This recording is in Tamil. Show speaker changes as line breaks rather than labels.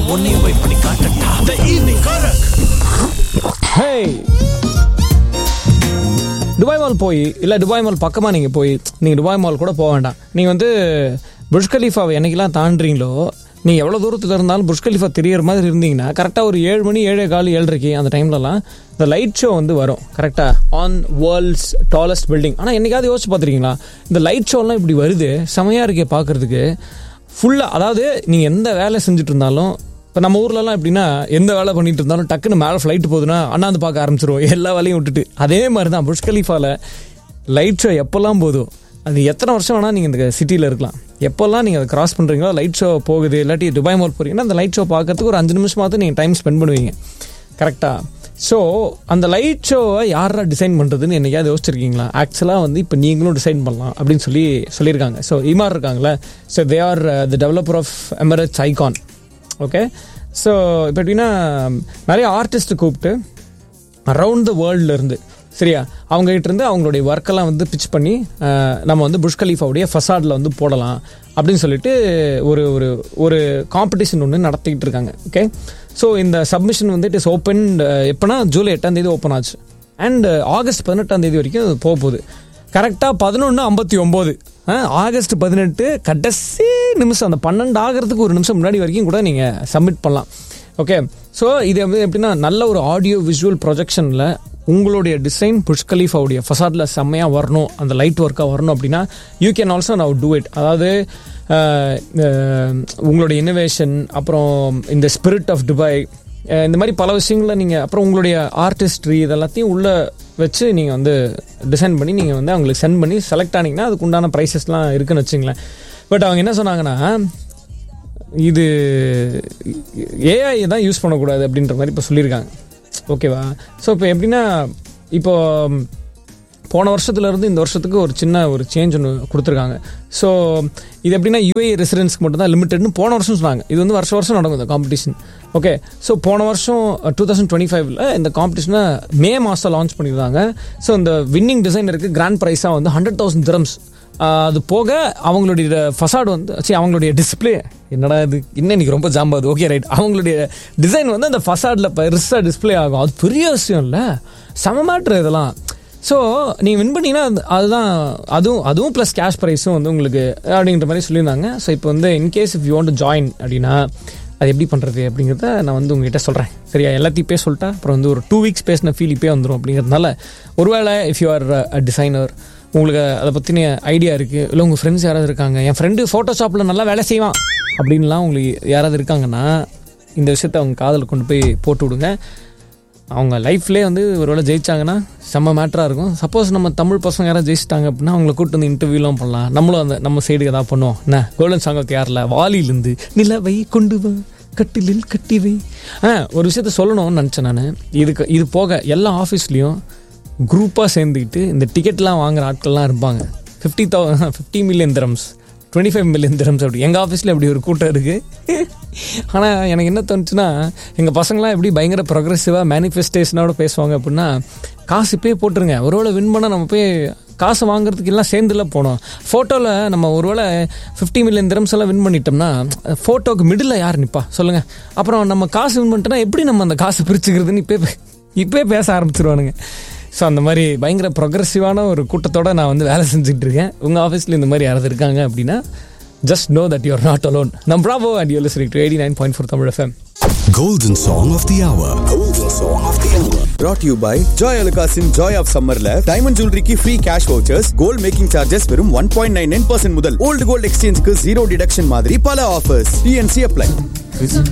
உன்னையும் போய் பண்ணி காட்டட்டா த ஈவினிங் காரக்
ஹே துபாய் மால் போய் இல்லை துபாய் மால் பக்கமாக நீங்கள் போய் நீங்கள் துபாய் மால் கூட போக வேண்டாம் நீங்கள் வந்து புர்ஜ் கலீஃபாவை என்னைக்கெல்லாம் தாண்டுறீங்களோ நீங்கள் எவ்வளோ தூரத்தில் இருந்தாலும் புர்ஜ் கலீஃபா தெரியற மாதிரி இருந்தீங்கன்னா கரெக்டாக ஒரு ஏழு மணி ஏழே கால் ஏழரைக்கு அந்த டைம்லலாம் இந்த லைட் ஷோ வந்து வரும் கரெக்டாக ஆன் வேர்ல்ட்ஸ் டாலஸ்ட் பில்டிங் ஆனால் என்னைக்காவது யோசிச்சு பார்த்துருக்கீங்களா இந்த லைட் ஷோலாம் இப்படி வருது செமையாக இருக்கே பார்க்குறதுக்கு ஃபுல்லாக அதாவது நீங்கள் எந்த வேலை செஞ்சுட்டு இருந்தாலும் இப்போ நம்ம ஊர்லலாம் எப்படின்னா எந்த வேலை பண்ணிட்டு இருந்தாலும் டக்குன்னு மேலே ஃப்ளைட் போகுதுன்னா அண்ணாந்து பார்க்க ஆரம்பிச்சிருவோம் எல்லா வேலையும் விட்டுட்டு அதே மாதிரி தான் புஷ் கலீஃபாவில் லைட் ஷோ எப்போல்லாம் போதும் அது எத்தனை வருஷம் வேணால் நீங்கள் இந்த சிட்டியில் இருக்கலாம் எப்போல்லாம் நீங்கள் அதை கிராஸ் பண்ணுறீங்களோ லைட் ஷோ போகுது இல்லாட்டி துபாய் மால் போகிறீங்கன்னா அந்த லைட் ஷோ பார்க்கறதுக்கு ஒரு அஞ்சு நிமிஷமாவது நீங்கள் டைம் ஸ்பெண்ட் பண்ணுவீங்க கரெக்டாக ஸோ அந்த லைட் ஷோவை யாரா டிசைன் பண்ணுறதுன்னு என்னைக்காவது யோசிச்சிருக்கீங்களா ஆக்சுவலாக வந்து இப்போ நீங்களும் டிசைன் பண்ணலாம் அப்படின்னு சொல்லி சொல்லியிருக்காங்க ஸோ இமார் இருக்காங்களே so they are the developer of Emirates icon okay so இப்போ எப்படின்னா நிறைய ஆர்டிஸ்ட் கூப்பிட்டு அரவுண்ட் த வேர்ல்டில் இருந்து சரியா அவங்க கிட்ட இருந்து அவங்களுடைய ஒர்க்கெல்லாம் வந்து பிச் பண்ணி அஹ், நம்ம வந்து புஷ் கலீஃபாவுடைய ஃபசாடில் வந்து போடலாம் அப்படின்னு சொல்லிட்டு ஒரு ஒரு ஒரு காம்படிஷன் ஒன்று நடத்திக்கிட்டு இருக்காங்க ஓகே ஸோ இந்த சப்மிஷன் வந்து இட் இஸ் ஓப்பன் எப்போனா ஜூலை எட்டாம் தேதி ஓப்பன் ஆச்சு அண்ட் ஆகஸ்ட் பதினெட்டாம் தேதி வரைக்கும் அது போக போகுது கரெக்டாக பதினொன்று ஐம்பத்தி ஒம்பது ஆகஸ்ட் பதினெட்டு கடைசி நிமிஷம் அந்த பன்னெண்டு ஆகிறதுக்கு ஒரு நிமிஷம் முன்னாடி வரைக்கும் கூட நீங்கள் சப்மிட் பண்ணலாம் ஓகே ஸோ இது வந்து எப்படின்னா நல்ல ஒரு ஆடியோ விஷுவல் ப்ரொஜெக்ஷனில் உங்களுடைய டிசைன் புஷ் கலீஃபாவுடைய ஃபசாடில் செம்மையாக வரணும் அந்த லைட் ஒர்க்காக வரணும் அப்படின்னா you can also now do it அதாவது அஹ், அஹ், உங்களுடைய இன்னோவேஷன் அப்புறம் இந்த ஸ்பிரிட் ஆஃப் துபாய் அஹ், இந்த மாதிரி பல விஷயங்களை நீங்கள் அப்புறம் உங்களுடைய ஆர்டிஸ்ட்ரி இதெல்லாத்தையும் உள்ளே வச்சு நீங்கள் வந்து டிசைன் பண்ணி நீங்கள் வந்து அவங்களுக்கு சென்ட் பண்ணி செலக்ட் ஆனீங்கன்னா அதுக்கு உண்டான ப்ரைஸஸ்லாம் இருக்குன்னு வச்சுங்களேன் பட் அவங்க என்ன சொன்னாங்கன்னா இது ஏஐ தான் யூஸ் பண்ணக்கூடாது அப்படின்ற மாதிரி இப்போ சொல்லியிருக்காங்க ஓகேவா ஸோ இப்போ எப்படின்னா இப்போ போன வருஷத்துலேருந்து இந்த வருஷத்துக்கு ஒரு சின்ன ஒரு சேஞ்ச் ஒன்று கொடுத்துருக்காங்க ஸோ இது எப்படின்னா யூஏ ரெசிடென்ஸ்க்கு மட்டும் தான் லிமிட்டட்னு போன வருஷம் சொன்னாங்க இது வந்து வருஷம் வருஷம் நடக்கும் இந்த காம்படிஷன் ஓகே ஸோ போன வருஷம் டூ தௌசண்ட் டுவெண்ட்டி ஃபைவ்ல இந்த காம்படிஷனை மே மாதம் லான்ச் பண்ணியிருந்தாங்க ஸோ இந்த வின்னிங் டிசைனருக்கு கிராண்ட் ப்ரைஸாக வந்து ஹண்ட்ரட் தௌசண்ட் திரம்ஸ் அது போக அவங்களுடைய ஃபசாடு வந்து சரி அவங்களுடைய டிஸ்ப்ளே என்னடா இது இன்னும் இன்னைக்கு ரொம்ப ஜாம்பாது ஓகே ரைட் அவங்களுடைய டிசைன் வந்து அந்த ஃபசாடில் பெருசாக டிஸ்ப்ளே ஆகும் அது பெரிய விஷயம் இல்லை செம மேட்ரு இதெல்லாம் ஸோ நீங்கள் வின் பண்ணீங்கன்னா அது- அதுதான் அதுவும் அதுவும் ப்ளஸ் கேஷ் ப்ரைஸும் வந்து உங்களுக்கு அப்படிங்கிற மாதிரி சொல்லியிருந்தாங்க ஸோ இப்போ வந்து in case if you want join அப்படின்னா அது எப்படி பண்ணுறது அப்படிங்கிறத நான் வந்து உங்ககிட்ட சொல்கிறேன் சரியா எல்லாத்தையும் பேச சொல்லிட்டா அப்புறம் வந்து ஒரு டூ வீக்ஸ் பேசின ஃபீல் இப்பே வந்துடும் அப்படிங்கிறதுனால ஒருவேளை if you are a designer உங்களுக்கு அதை பற்றின ஐடியா இருக்குது இல்லை உங்கள் ஃப்ரெண்ட்ஸ் யாராவது இருக்காங்க என் ஃப்ரெண்டு ஃபோட்டோஷாப்பில் நல்லா வேலை செய்வான் அப்படின்லாம் உங்களுக்கு யாராவது இருக்காங்கன்னா இந்த விஷயத்த அவங்க காதில் கொண்டு போய் போட்டு விடுங்க அவங்க லைஃப்லேயே வந்து ஒருவேளை ஜெயிச்சாங்கன்னா செம்ம மேட்டராக இருக்கும் சப்போஸ் நம்ம தமிழ் பசங்க யாராவது ஜெயிச்சிட்டாங்க அப்படின்னா அவங்கள கூட்டு வந்து இன்டர்வியூலாம் பண்ணலாம் நம்மளும் அந்த நம்ம சைடுக்கு ஏதாவது பண்ணுவோம் என்ன கோல்டன் சாங் ஆஃப் யாரில் வாலியிலேருந்து நிலவை கொண்டு வா கட்டிலில் கட்டி வை ஆ ஒரு விஷயத்த சொல்லணும்னு நினச்சேன் நான் இதுக்கு இது போக எல்லா ஆஃபீஸ்லேயும் குரூப்பாக சேர்ந்துக்கிட்டு இந்த டிக்கெட்லாம் வாங்குற ஆட்கள்லாம் இருப்பாங்க ஃபிஃப்டி தௌ fifty million dirhams twenty five million dirhams அப்படி எங்கள் ஆஃபீஸில் அப்படி ஒரு கூட்டம் இருக்குது ஆனால் எனக்கு என்ன தோணுச்சுன்னா எங்கள் பசங்களாம் எப்படி பயங்கர ப்ரொக்ரெசிவாக மேனிஃபெஸ்டேஷனோட பேசுவாங்க அப்படின்னா காசு இப்போயே போட்டுருங்க ஒருவேளை வின் பண்ணால் நம்ம போய் காசு வாங்குறதுக்கு எல்லாம் சேர்ந்துல போனோம் ஃபோட்டோவில் நம்ம ஒருவேளை ஃபிஃப்டி மில்லியன் திரம்ஸ் எல்லாம் வின் பண்ணிட்டோம்னா ஃபோட்டோக்கு மிடில் யார் நிற்பா சொல்லுங்கள் அப்புறம் நம்ம காசு வின் பண்ணிட்டோம்னா எப்படி நம்ம அந்த காசு பிரிச்சுக்கிறதுன்னு இப்போ இப்போயே பேச ஆரம்பிச்சிருவானுங்க ஸோ அந்த மாதிரி பயங்கர ப்ரொக்ரெசிவான ஒரு கூட்டத்தோட நான் வந்து வேலை செஞ்சுட்டு இருக்கேன் உங்கள் ஆஃபீஸில் இந்த மாதிரி யாராவது இருக்காங்க அப்படின்னா just know that you're not alone நம் Bravo and you listening to eighty nine point four Tamil FM
Golden Song of the Hour. Golden Song of the Hour.
brought to you by Joy Alukasin Joy of Summerல டைமண்ட் ஜுவல்லரிக்கு free cash vouchers gold making charges வெறும் one point nine nine percent முதல் ஓல்டு கோல்ட் எக்ஸ்சேஞ்சுக்கு ஜீரோ டிடக்ஷன் மாதிரி பல ஆஃபர்ஸ் டிஎன்சி அப்ளை